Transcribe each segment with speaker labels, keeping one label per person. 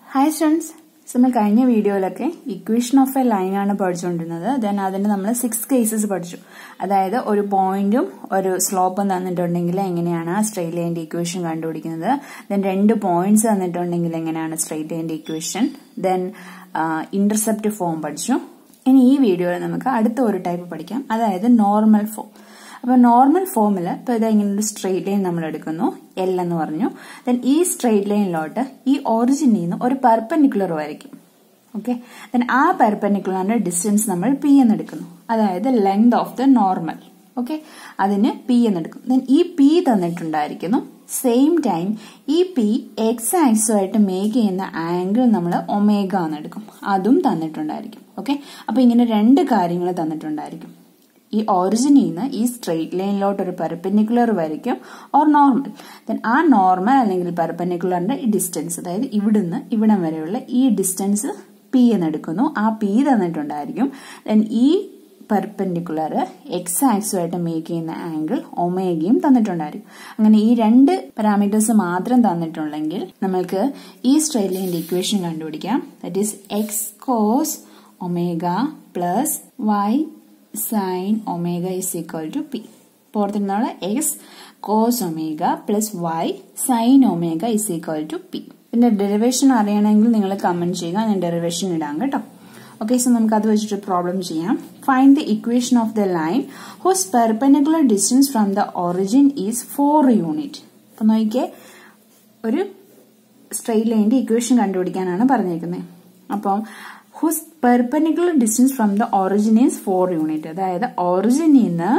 Speaker 1: hi students നമ്മൾ കഴിഞ്ഞ വീഡിയോയിലൊക്കെ ഇക്വേഷൻ ഓഫ് എ ലൈൻ ആണ് പഠിച്ചുകൊണ്ടിരുന്നത് ദെൻ അതിന് നമ്മൾ സിക്സ് കേസസ് പഠിച്ചു അതായത് ഒരു പോയിന്റും ഒരു സ്ലോപ്പും തന്നിട്ടുണ്ടെങ്കിൽ എങ്ങനെയാണ് സ്ട്രെയിറ്റ് ലൈൻ്റെ ഇക്വേഷൻ കണ്ടുപിടിക്കുന്നത് ദെൻ രണ്ട് പോയിന്റ്സ് തന്നിട്ടുണ്ടെങ്കിൽ എങ്ങനെയാണ് സ്ട്രെയിറ്റ് ലൈൻ്റെ ഇക്വേഷൻ ദെൻ ഇന്റർസെപ്റ്റ് ഫോം പഠിച്ചു ഇനി ഈ വീഡിയോയിൽ നമുക്ക് അടുത്ത ഒരു ടൈപ്പ് പഠിക്കാം അതായത് നോർമൽ ഫോം അപ്പൊ നോർമൽ ഫോമിൽ ഇപ്പൊ ഇത് ഇങ്ങനെ ഒരു സ്ട്രെയിറ്റ് ലൈൻ നമ്മൾ എടുക്കുന്നു എൽ എന്ന് പറഞ്ഞു ദെൻ ഈ സ്ട്രെയിറ്റ് ലൈനിലോട്ട് ഈ ഒറിജിനിൽ നിന്ന് ഒരു പെർപെൻഡിക്കുലർ വരയ്ക്കും ഓക്കെ ദെൻ ആ പെർപെൻഡിക്കുലറിന്റെ ഡിസ്റ്റൻസ് നമ്മൾ പി എന്ന് എടുക്കുന്നു അതായത് length of the normal okay അതിന് പി എന്ന് എടുക്കും ദെൻ ഈ പി തന്നിട്ടുണ്ടായിരിക്കുന്നു സെയിം ടൈം ഈ പി എക്സ് ആക്സുമായിട്ട് മേക്ക് ചെയ്യുന്ന ആംഗിൾ നമ്മൾ ഒമേഗ എന്ന് എടുക്കും അതും തന്നിട്ടുണ്ടായിരിക്കും ഓക്കെ അപ്പൊ ഇങ്ങനെ രണ്ട് കാര്യങ്ങൾ തന്നിട്ടുണ്ടായിരിക്കും ഈ ഒറിജിനിൽ നിന്ന് ഈ സ്ട്രെയിറ്റ് ലൈനിലോട്ട് ഒരു പെർപെൻഡിക്കുലർ വരയ്ക്കും ഓർ നോർമൽ ദെൻ ആ നോർമൽ അല്ലെങ്കിൽ പെർപെൻഡിക്കുലറിന്റെ ഡിസ്റ്റൻസ് അതായത് ഇവിടുന്ന് ഇവിടം വരെയുള്ള ഈ ഡിസ്റ്റൻസ് പി എന്ന് എടുക്കുന്നു ആ പി തന്നിട്ടുണ്ടായിരിക്കും ദെൻ ഈ പെർപെൻഡിക്കുലർ എക്സ് ആക്സുമായിട്ട് മേക്ക് ചെയ്യുന്ന ആംഗിൾ ഒമേഗയും തന്നിട്ടുണ്ടായിരിക്കും അങ്ങനെ ഈ രണ്ട് പാരാമീറ്റേഴ്സ് മാത്രം തന്നിട്ടുണ്ടെങ്കിൽ നമ്മൾക്ക് ഈ സ്ട്രെയിറ്റ് ലൈൻ്റെ ഇക്വേഷൻ കണ്ടുപിടിക്കാം that is X cos omega plus Y sine omega is equal to P പുറത്തുനിന്നുള്ള X cos omega plus Y sine omega is equal to P ഇതിന്റെ ഡെറിവേഷൻ അറിയണമെങ്കിൽ നിങ്ങൾ കമന്റ് ചെയ്യുക ഞാൻ ഡെറിവേഷൻ ഇടാം കേട്ടോ ഓക്കെ സോ നമുക്ക് അത് വെച്ചിട്ട് പ്രോബ്ലം ചെയ്യാം find the equation of the line whose perpendicular distance from the origin is four unit അപ്പൊ നോക്കിയേ ഒരു സ്ട്രെയിറ്റ് ലൈനിന്റെ ഇക്വേഷൻ കണ്ടുപിടിക്കാനാണ് പറഞ്ഞിരിക്കുന്നത് അപ്പം whose perpendicular distance from the origin is four unit അതായത് ഒറിജിനിൽ നിന്ന്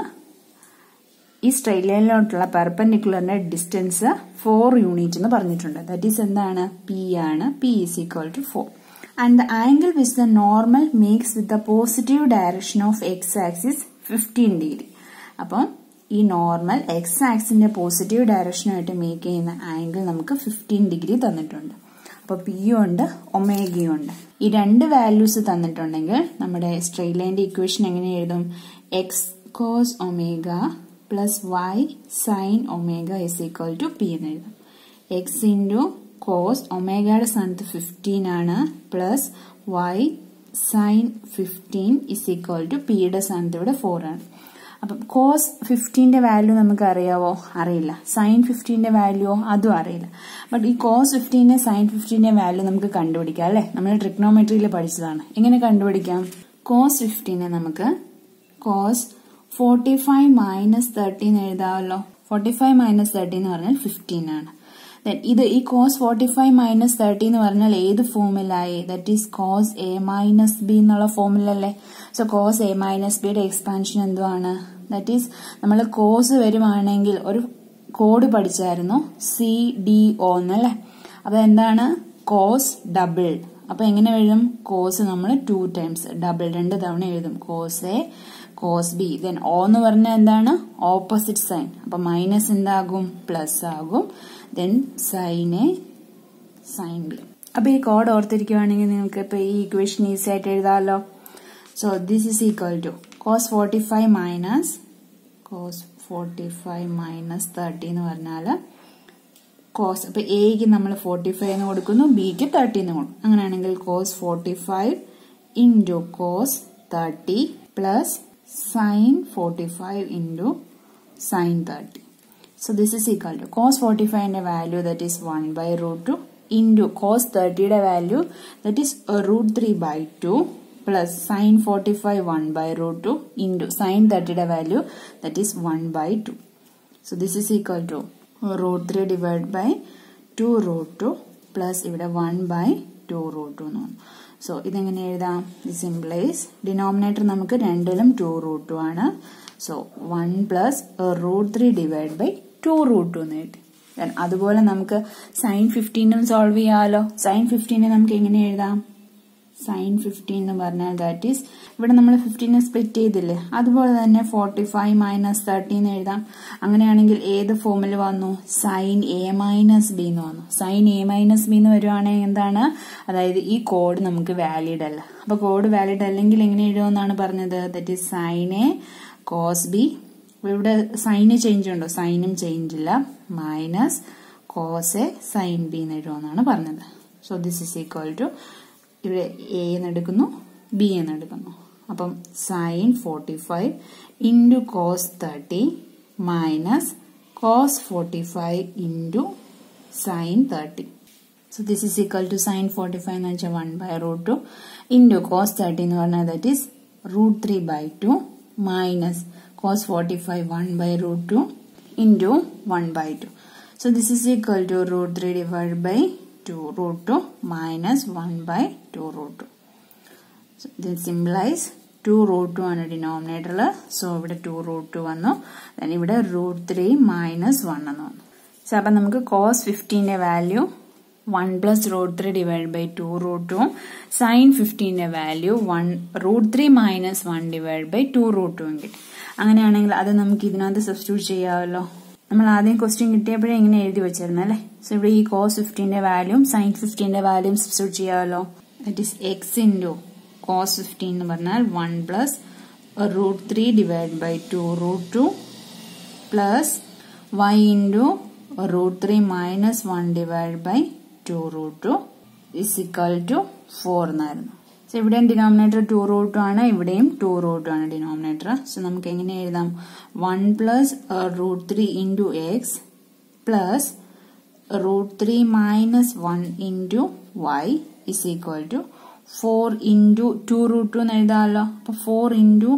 Speaker 1: ഈ സ്ട്രെയിറ്റ് ലൈനിലോട്ടുള്ള പെർപെൻഡിക്കുലറിന്റെ ഡിസ്റ്റൻസ് ഫോർ യൂണിറ്റ് എന്ന് പറഞ്ഞിട്ടുണ്ട് ദാറ്റ് ഈസ് എന്താണ് പി ആണ് P is equal to four and the angle which the normal makes with the positive direction of X axis fifteen degree അപ്പം ഈ നോർമൽ എക്സ് ആക്സിന്റെ പോസിറ്റീവ് ഡയറക്ഷനായിട്ട് മേക്ക് ചെയ്യുന്ന angle നമുക്ക് ഫിഫ്റ്റീൻ ഡിഗ്രി തന്നിട്ടുണ്ട് അപ്പൊ പിയും ഉണ്ട് ഒമേഗയും ഉണ്ട് ഈ രണ്ട് വാല്യൂസ് തന്നിട്ടുണ്ടെങ്കിൽ നമ്മുടെ സ്ട്രെയിറ്റ് ലൈൻ്റെ ഇക്വേഷൻ എങ്ങനെ എഴുതും X cos omega plus Y sine omega is equal to P എന്ന് എഴുതും എക്സ് ഇൻറ്റു കോസ് ഒമേഗയുടെ സ്ഥാനത്ത് ഫിഫ്റ്റീൻ ആണ് plus Y sine fifteen is equal to പിയുടെ സ്ഥാനത്ത് ഇവിടെ ഫോർ ആണ് അപ്പം കോസ് ഫിഫ്റ്റീന്റെ വാല്യൂ നമുക്ക് അറിയാവോ അറിയില്ല സൈൻ ഫിഫ്റ്റീന്റെ വാല്യൂ അതും അറിയില്ല ബട്ട് ഈ കോസ് ഫിഫ്റ്റീന്റെ സൈൻ ഫിഫ്റ്റീന്റെ വാല്യൂ നമുക്ക് കണ്ടുപിടിക്കാം അല്ലെ നമ്മൾ ട്രിഗ്നോമെട്രിയിൽ പഠിച്ചതാണ് എങ്ങനെ കണ്ടുപിടിക്കാം കോസ് ഫിഫ്റ്റീനെ നമുക്ക് cos forty five minus thirteen എഴുതാമല്ലോ ഫോർട്ടി ഫൈവ് മൈനസ് തേർട്ടി എന്ന് പറഞ്ഞാൽ ഫിഫ്റ്റീൻ ആണ് ദെൻ ഇത് ഈ cos forty five minus thirty എന്ന് പറഞ്ഞാൽ ഏത് ഫോമിലായി that is cos A minus B എന്നുള്ള ഫോമിലല്ലേ സോ കോസ് എ മൈനസ് ബിയുടെ എക്സ്പാൻഷൻ എന്തുവാണ് ദറ്റ് ഈസ് നമ്മൾ കോസ് വരുവാണെങ്കിൽ ഒരു കോഡ് പഠിച്ചായിരുന്നു സി ഡി ഒ എന്നല്ലേ അപ്പൊ എന്താണ് കോസ് ഡബിൾ അപ്പൊ എങ്ങനെ എഴുതും കോസ് നമ്മൾ ടു ടൈംസ് ഡബിൾ രണ്ട് തവണ എഴുതും cos A cos B then O എന്ന് പറഞ്ഞാൽ എന്താണ് ഓപ്പോസിറ്റ് സൈൻ അപ്പൊ മൈനസ് എന്താകും പ്ലസ് ആകും then sine A sine B അപ്പൊ ഈ കോഡ് ഓർത്തിരിക്കുവാണെങ്കിൽ നിങ്ങൾക്ക് ഇപ്പൊ ഈ ഇക്വേഷൻ ഈസി ആയിട്ട് എഴുതാമല്ലോ so this is equal to cos forty five minus cos forty five minus thirty എന്ന് പറഞ്ഞാൽ കോസ് ഇപ്പൊ എക്ക് നമ്മൾ ഫോർട്ടി ഫൈവ് എന്ന് കൊടുക്കുന്നു ബിക്ക് തേർട്ടി എന്ന് കൊടുക്കും അങ്ങനെയാണെങ്കിൽ cos forty five into cos thirty plus sine forty five into sine thirty so this is equal to cos forty ഫൈവിന്റെ value that is one by root two into cos തേർട്ടിയുടെ value that is root three by two plus sine forty five one by root two into sine തേർട്ടിയുടെ value that is one by two so this is equal to root three divide by two root two plus ഇവിടെ one by two root two എന്ന് പറഞ്ഞു so ഇതെങ്ങനെ എഴുതാം simplify denominator നമുക്ക് രണ്ടിലും two root two ആണ് so one plus root three divide by two root two എന്ന് എഴുതി അതുപോലെ നമുക്ക് സൈൻ ഫിഫ്റ്റീനും സോൾവ് ചെയ്യാമല്ലോ സൈൻ ഫിഫ്റ്റീനെ നമുക്ക് എങ്ങനെ എഴുതാം സൈൻ ഫിഫ്റ്റീൻ എന്ന് പറഞ്ഞാൽ ദാറ്റ് ഈസ് ഇവിടെ നമ്മൾ ഫിഫ്റ്റീനെ സ്പ്ലിറ്റ് ചെയ്തില്ലേ അതുപോലെ തന്നെ ഫോർട്ടി ഫൈവ് മൈനസ് തേർട്ടി എന്ന് എഴുതാം അങ്ങനെയാണെങ്കിൽ ഏത് ഫോമിൽ വന്നു സൈൻ എ മൈനസ് ബി എന്ന് വന്നു സൈൻ എ മൈനസ് ബി എന്ന് വരുവാണെങ്കിൽ എന്താണ് അതായത് ഈ കോഡ് നമുക്ക് വാലിഡ് അല്ല അപ്പൊ കോഡ് വാലിഡ് അല്ലെങ്കിൽ എങ്ങനെ എഴുതുമെന്നാണ് പറഞ്ഞത് that is sine A cos B ഇവിടെ സൈന് ചേഞ്ച് ഉണ്ടോ സൈനും ചേഞ്ച് ഇല്ല minus cos A sine B എന്ന് എഴുതുമെന്നാണ് പറഞ്ഞത് so this is equal to ഇവിടെ എ എന്ന് എടുക്കുന്നു ബി എന്ന് എടുക്കുന്നു അപ്പം sine forty five into cos thirty minus cos forty five into sine thirty so this is equal to sine forty five എന്ന് വെച്ചാൽ one by root two into cos thirty എന്ന് പറഞ്ഞാൽ that is root three by two minus cos forty five one by root two into one by two so this is equal to root three divide by two root two minus one by two root two this simplify two root two ആണ് ഡിനോമിനേറ്ററിൽ so ഇവിടെ two root two വന്നു then ഇവിടെ root three minus one എന്ന് വന്നു so അപ്പം നമുക്ക് cos ഫിഫ്റ്റീൻ്റെ value one plus root three divide by two root two sine ഫിഫ്റ്റീൻ്റെ value one root three minus one divide by two root two കിട്ടി അങ്ങനെയാണെങ്കിൽ അത് നമുക്ക് ഇതിനകത്ത് സബ്സ്റ്റിറ്റ്യൂട്ട് ചെയ്യാമല്ലോ നമ്മൾ ആദ്യം ക്വസ്റ്റ്യൻ കിട്ടിയപ്പോഴേ ഇങ്ങനെ എഴുതി വെച്ചിരുന്നു അല്ലേ സോ ഇവിടെ ഈ കോസ് ഫിഫ്റ്റീൻ്റെ വാല്യൂം സൈൻ ഫിഫ്റ്റീൻ്റെ വാല്യൂം സബ്സ്റ്റിറ്റ്യൂട്ട് ചെയ്യാമല്ലോ that is X into cos fifteen എന്ന് പറഞ്ഞാൽ one plus root three divide by two root two plus Y into root three minus one divide by two root two is equal to four എന്നായിരുന്നു so ഇവിടെയും denominator two root ആണ് ഇവിടെയും two root ആണ് denominator so നമുക്ക് എങ്ങനെ എഴുതാം one plus root three into X plus root three minus one into Y is equal to four into two root two എന്ന് എഴുതാമല്ലോ അപ്പൊ four into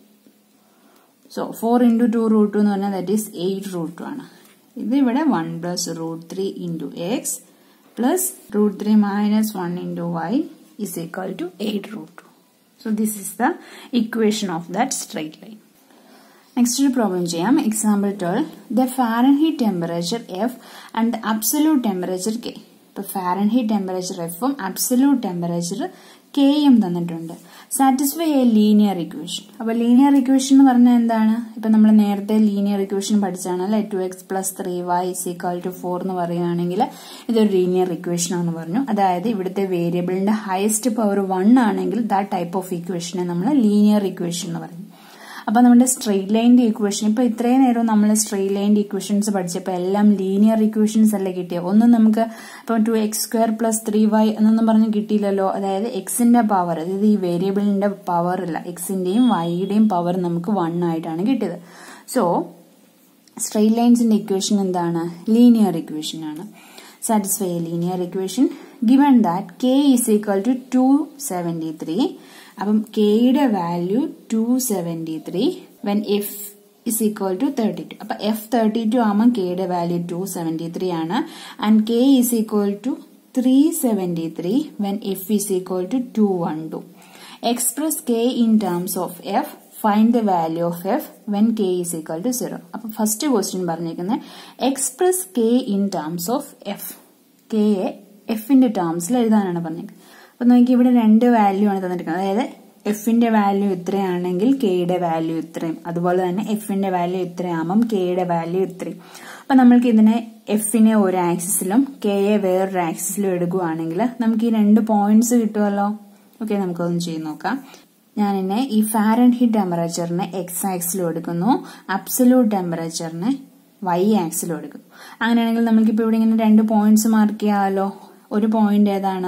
Speaker 1: so four into two root two എന്ന് പറഞ്ഞാൽ that is eight root two ആണ് ഇത് ഇവിടെ one plus root three into X plus root three minus one into Y is equal to eight root two so this is the equation of that straight line next ഒരു problem ചെയ്യാം example twelve the Fahrenheit temperature F and absolute temperature K ഇപ്പൊ Fahrenheit temperature എഫും absolute temperature കെയും തന്നിട്ടുണ്ട് satisfy a linear equation അപ്പൊ linear equation എന്ന് പറഞ്ഞാൽ എന്താണ് ഇപ്പൊ നമ്മൾ നേരത്തെ ലീനിയർ ഇക്വേഷൻ പഠിച്ചാണ് അല്ലെ two X plus three Y is equal two four എന്ന് പറയുകയാണെങ്കിൽ ഇതൊരു ലീനിയർ ഇക്വേഷൻ ആണെന്ന് പറഞ്ഞു അതായത് ഇവിടുത്തെ വേരിയബിളിന്റെ ഹയസ്റ്റ് പവർ വൺ ആണെങ്കിൽ ദാറ്റ് ടൈപ്പ് ഓഫ് ഇക്വേഷനെ നമ്മൾ ലീനിയർ ഇക്വേഷൻ എന്ന് പറയും അപ്പൊ നമ്മുടെ സ്ട്രെയിറ്റ് ലൈനിന്റെ ഇക്വേഷൻ ഇപ്പൊ ഇത്രയും നേരം നമ്മൾ സ്ട്രെയിറ്റ് ലൈനിന്റെ ഇക്വേഷൻസ് പഠിച്ചപ്പോൾ എല്ലാം ലീനിയർ ഇക്വേഷൻസ് അല്ലേ കിട്ടിയത് ഒന്നും നമുക്ക് ഇപ്പൊ two X square plus three Y എന്നൊന്നും പറഞ്ഞ് കിട്ടിയില്ലല്ലോ അതായത് എക്സിന്റെ പവർ അതായത് ഈ വേരിയബിളിന്റെ പവർ ഇല്ല എക്സിന്റെയും വൈയുടെയും പവർ നമുക്ക് വൺ ആയിട്ടാണ് കിട്ടിയത് സോ സ്ട്രെയിറ്റ് ലൈൻസിന്റെ ഇക്വേഷൻ എന്താണ് ലീനിയർ ഇക്വേഷൻ ആണ് satisfy a linear equation given that K is equal to two seventy three അപ്പം കെയുടെ value two seventy three when F is equal to thirty two അപ്പൊ F thirty two ആകുമ്പോൾ കെയുടെ value two seventy three ആണ് and K is equal to three seventy three when F is equal to two one two express K in terms of F find the value of F when K is equal to zero അപ്പൊ first question പറഞ്ഞിരിക്കുന്നത് express K in terms of F കെയെ എഫിന്റെ ടേംസിൽ എഴുതാനാണ് പറഞ്ഞിരിക്കുന്നത് അപ്പൊ നോക്കി ഇവിടെ രണ്ട് വാല്യൂ ആണ് തന്നിരിക്കുന്നത് അതായത് എഫിന്റെ വാല്യൂ ഇത്രയാണെങ്കിൽ കെയുടെ വാല്യൂ ഇത്രയും അതുപോലെ തന്നെ എഫിന്റെ വാല്യൂ ഇത്രയാകുമ്പം കെയുടെ വാല്യൂ ഇത്രയും അപ്പൊ നമ്മൾക്ക് ഇതിനെ എഫിനെ ഒരു ആക്സിസിലും കെയെ വേറൊരു ആക്സിസിലും എടുക്കുകയാണെങ്കിൽ നമുക്ക് ഈ രണ്ട് പോയിന്റ്സ് കിട്ടുമല്ലോ ഓക്കെ നമുക്കൊന്ന് ചെയ്ത് നോക്കാം ഞാൻ എന്നെ ഈ ഫാരൻ ഹീറ്റ് ടെമ്പറേച്ചറിനെ എക്സ് ആക്സിലും എടുക്കുന്നു അബ്സല്യൂട്ട് ടെമ്പറേച്ചറിനെ വൈ ആക്സിലും എടുക്കുന്നു അങ്ങനെയാണെങ്കിൽ നമുക്കിപ്പോൾ ഇവിടെ ഇങ്ങനെ രണ്ട് പോയിന്റ്സ് മാർക്ക് ചെയ്യാമല്ലോ ഒരു പോയിന്റ് ഏതാണ്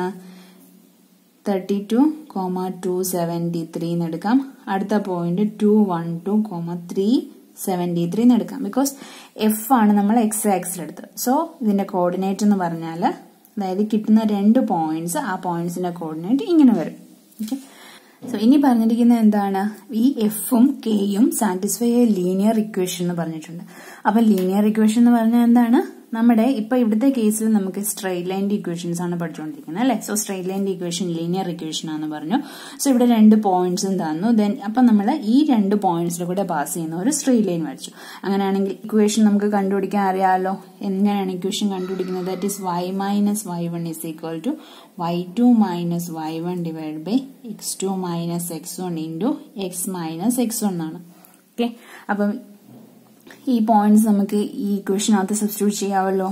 Speaker 1: thirty two comma two seventy three എന്ന് എടുക്കാം അടുത്ത point two one two comma three seventy three എന്ന് എടുക്കാം ബിക്കോസ് എഫ് ആണ് നമ്മൾ എക്സ് ആക്സിൽ എടുത്തത് സോ ഇതിന്റെ കോർഡിനേറ്റ് എന്ന് പറഞ്ഞാൽ അതായത് കിട്ടുന്ന രണ്ട് പോയിന്റ്സ് ആ പോയിന്റ്സിന്റെ കോർഡിനേറ്റ് ഇങ്ങനെ വരും ഓക്കെ സോ ഇനി പറഞ്ഞിരിക്കുന്നത് എന്താണ് ഈ എഫും കെയും സാറ്റിസ്ഫൈ എ ലീനിയർ ഇക്വേഷൻ എന്ന് പറഞ്ഞിട്ടുണ്ട് അപ്പൊ ലീനിയർ ഇക്വേഷൻ എന്ന് പറഞ്ഞാൽ എന്താണ് നമ്മുടെ ഇപ്പൊ ഇവിടുത്തെ കേസിൽ നമുക്ക് സ്ട്രെയിറ്റ് ലൈൻ്റെ ഇക്വേഷൻസ് ആണ് പഠിച്ചുകൊണ്ടിരിക്കുന്നത് അല്ലെ സോ സ്ട്രെയിറ്റ് ലൈൻ്റെ ഇക്വേഷൻ ലീനിയർ ഇക്വേഷൻ ആണെന്ന് പറഞ്ഞു സോ ഇവിടെ രണ്ട് പോയിന്റ്സും തന്നു ദെൻ അപ്പൊ നമ്മൾ ഈ രണ്ട് പോയിന്റ്സിൽ കൂടെ പാസ് ചെയ്യുന്ന ഒരു സ്ട്രെയിറ്റ് ലൈൻ വരച്ചു അങ്ങനെയാണെങ്കിൽ ഇക്വേഷൻ നമുക്ക് കണ്ടുപിടിക്കാൻ അറിയാമല്ലോ എങ്ങനെയാണ് ഇക്വേഷൻ കണ്ടുപിടിക്കുന്നത് that is y minus y one is equal to y two minus y one divide by x two minus x one into x minus x one ആണ് ഓക്കെ അപ്പം ഈ പോയിന്റ്സ് നമുക്ക് ഈ ഇക്വേഷനകത്ത് സബ്സ്റ്റിറ്റ്യൂട്ട് ചെയ്യാമല്ലോ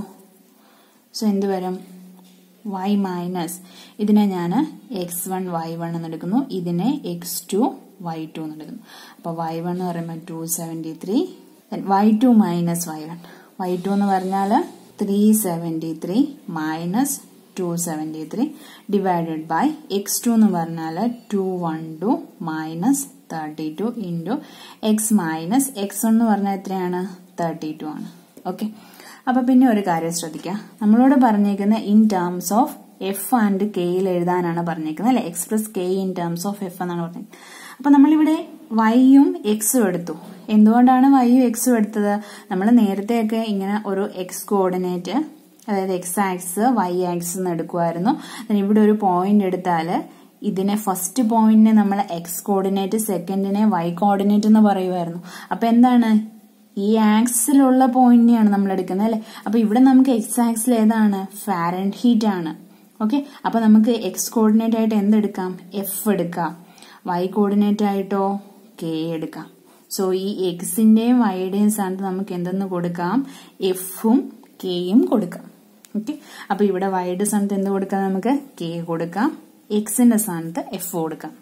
Speaker 1: സോ എന്ത് വരും Y minus ഇതിനെ ഞാൻ എക്സ് വൺ വൈ വൺ എന്ന് എടുക്കുന്നു ഇതിനെ എക്സ് ടു വൈ ടു എന്ന് എടുക്കുന്നു അപ്പോൾ വൈ വൺ എന്ന് പറയുമ്പോൾ two seventy three y two minus y one y two എന്ന് പറഞ്ഞാൽ three seventy three minus two seventy three divided by x two എന്ന് പറഞ്ഞാൽ two one two minus thirty two into x minus x എന്ന് പറഞ്ഞാൽ എത്രയാണ് thirty two ആണ് okay അപ്പൊ പിന്നെ ഒരു കാര്യം ശ്രദ്ധിക്കുക നമ്മളോട് പറഞ്ഞേക്കുന്ന in terms of f and കെയിൽ എഴുതാനാണ് പറഞ്ഞേക്കുന്നത് അല്ലെ express K in terms of f എന്നാണ് പറഞ്ഞത് അപ്പൊ നമ്മളിവിടെ വൈയും എക്സും എടുത്തു എന്തുകൊണ്ടാണ് വൈയും എക്സും എടുത്തത് നമ്മൾ നേരത്തെയൊക്കെ ഇങ്ങനെ ഒരു എക്സ് കോർഡിനേറ്റ് അതായത് എക്സ് ആക്സ് വൈ ആക്സ് എന്ന് എടുക്കുമായിരുന്നു ഇവിടെ ഒരു പോയിന്റ് എടുത്താൽ ഇതിനെ ഫസ്റ്റ് പോയിന്റിനെ നമ്മൾ എക്സ് കോർഡിനേറ്റ് സെക്കൻഡിനെ വൈ കോർഡിനേറ്റ് എന്ന് പറയുമായിരുന്നു അപ്പൊ എന്താണ് ഈ ആക്സിലുള്ള പോയിന്റിനെയാണ് നമ്മൾ എടുക്കുന്നത് അല്ലെ അപ്പൊ ഇവിടെ നമുക്ക് എക്സ് ആക്സിൽ ഏതാണ് ഫാരൻ ഹീറ്റ് ആണ് ഓക്കെ അപ്പൊ നമുക്ക് എക്സ് കോർഡിനേറ്റ് ആയിട്ട് എന്തെടുക്കാം എഫ് എടുക്കാം വൈ കോർഡിനേറ്റ് ആയിട്ടോ കെ എടുക്കാം സോ ഈ എക്സിന്റെയും വൈയുടെയും സ്ഥാനത്ത് നമുക്ക് എന്തെന്ന് കൊടുക്കാം എഫും കെയും കൊടുക്കാം ഓക്കെ അപ്പൊ ഇവിടെ വൈയുടെ സ്ഥാനത്ത് എന്ത് കൊടുക്കാം നമുക്ക് കെ കൊടുക്കാം എക്സിന്റെ സ്ഥാനത്ത് എഫ് കൊടുക്കാം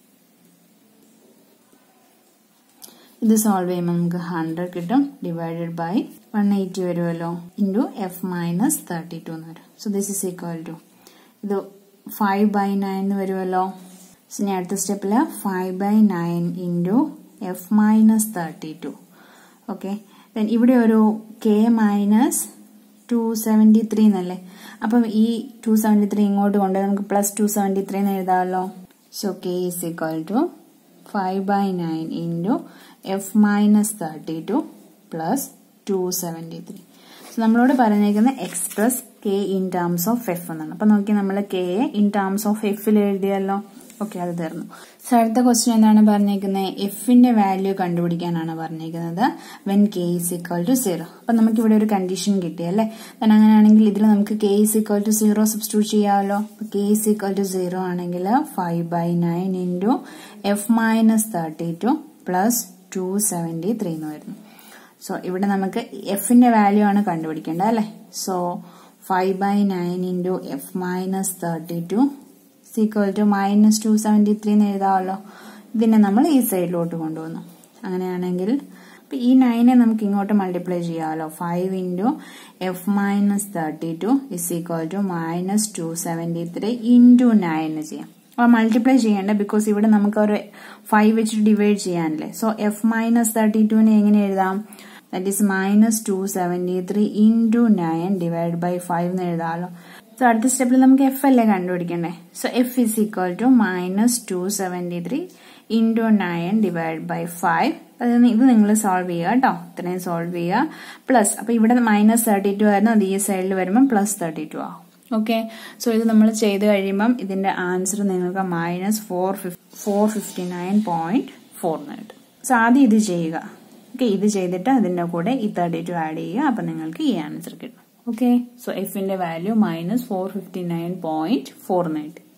Speaker 1: ഇത് സോൾവ് ചെയ്യുമ്പോൾ നമുക്ക് ഹൺഡ്രഡ് കിട്ടും ഡിവൈഡഡ് ബൈ വൺ എയ്റ്റി വരുമല്ലോ into f minus thirty two എന്ന് വരും so this is equal to ഇത് ഫൈവ് ബൈ നയൻ എന്ന് വരുമല്ലോ സോ ഇനി അടുത്ത സ്റ്റെപ്പിൽ five by nine into f minus thirty two okay then ഇവിടെ ഒരു k minus two seventy three എന്നല്ലേ അപ്പം ഈ ടു സെവൻറ്റി ത്രീ ഇങ്ങോട്ട് കൊണ്ട് നമുക്ക് പ്ലസ് ടു സെവൻറ്റി ത്രീ എന്ന് എഴുതാമല്ലോ so k is equal to five by nine into f minus thirty two plus two seventy three so നമ്മളോട് പറഞ്ഞേക്കുന്ന express K in terms of f എന്നാണ് അപ്പൊ നോക്കി നമ്മൾ കെ ഇൻ ടേംസ് ഓഫ് എഫിൽ എഴുതിയല്ലോ okay അത് തീർന്നു സോ അടുത്ത ക്വസ്റ്റ്യൻ എന്താണ് പറഞ്ഞേക്കുന്നത് എഫിന്റെ വാല്യൂ കണ്ടുപിടിക്കാനാണ് പറഞ്ഞേക്കുന്നത് when k is equal to zero അപ്പൊ നമുക്ക് ഇവിടെ ഒരു കണ്ടീഷൻ കിട്ടി അല്ലേ then അങ്ങനെയാണെങ്കിൽ ഇതിൽ നമുക്ക് k is equal to zero substitute ചെയ്യാമല്ലോ k is equal to zero ആണെങ്കിൽ five by nine into f minus thirty two plus two seventy three എന്ന് വരുന്നു സോ ഇവിടെ നമുക്ക് എഫിന്റെ വാല്യൂ ആണ് കണ്ടുപിടിക്കേണ്ടത് അല്ലേ so five by nine into f minus thirty two is equal to minus two seventy three എന്ന് എഴുതാമല്ലോ ഇതിനെ നമ്മൾ ഈ സൈഡിലോട്ട് കൊണ്ടുവന്നു അങ്ങനെയാണെങ്കിൽ ഈ നയനെ നമുക്ക് ഇങ്ങോട്ട് മൾട്ടിപ്ലൈ ചെയ്യാമല്ലോ five into f minus thirty two is equal to minus two seventy three into nine ചെയ്യാം അപ്പോൾ മൾട്ടിപ്ലൈ ചെയ്യേണ്ട ബിക്കോസ് ഇവിടെ നമുക്ക് ഒരു ഫൈവ് വെച്ചിട്ട് ഡിവൈഡ് ചെയ്യാനല്ലേ സോ എഫ് മൈനസ് തേർട്ടി ടുവിനെ എങ്ങനെ എഴുതാം that is minus two seventy three into nine divide by five എന്ന് എഴുതാമല്ലോ സോ അടുത്ത സ്റ്റെപ്പിൽ നമുക്ക് എഫ് അല്ലേ കണ്ടുപിടിക്കണ്ടേ so f is equal to minus two seventy three into nine divide by five അത് ഇത് നിങ്ങൾ സോൾവ് ചെയ്യുക കേട്ടോ ഇത്രയും സോൾവ് ചെയ്യുക പ്ലസ് അപ്പൊ ഇവിടെ മൈനസ് തേർട്ടി ടു ആയിരുന്നു അത് ഈ സൈഡിൽ വരുമ്പോൾ പ്ലസ് തേർട്ടി ടു ആവും ഓക്കെ സോ ഇത് നമ്മൾ ചെയ്ത് കഴിയുമ്പം ഇതിന്റെ ആൻസർ നിങ്ങൾക്ക് minus four four fifty nine point four കിട്ടും സോ ആദ്യം ഇത് ചെയ്യുക ഓക്കെ ഇത് ചെയ്തിട്ട് അതിന്റെ കൂടെ ഈ തേർട്ടി ടു ആഡ് ചെയ്യുക അപ്പം നിങ്ങൾക്ക് ഈ ആൻസർ കിട്ടും ഓക്കെ സോ എഫിന്റെ value minus four fifty nine point four കിട്ടും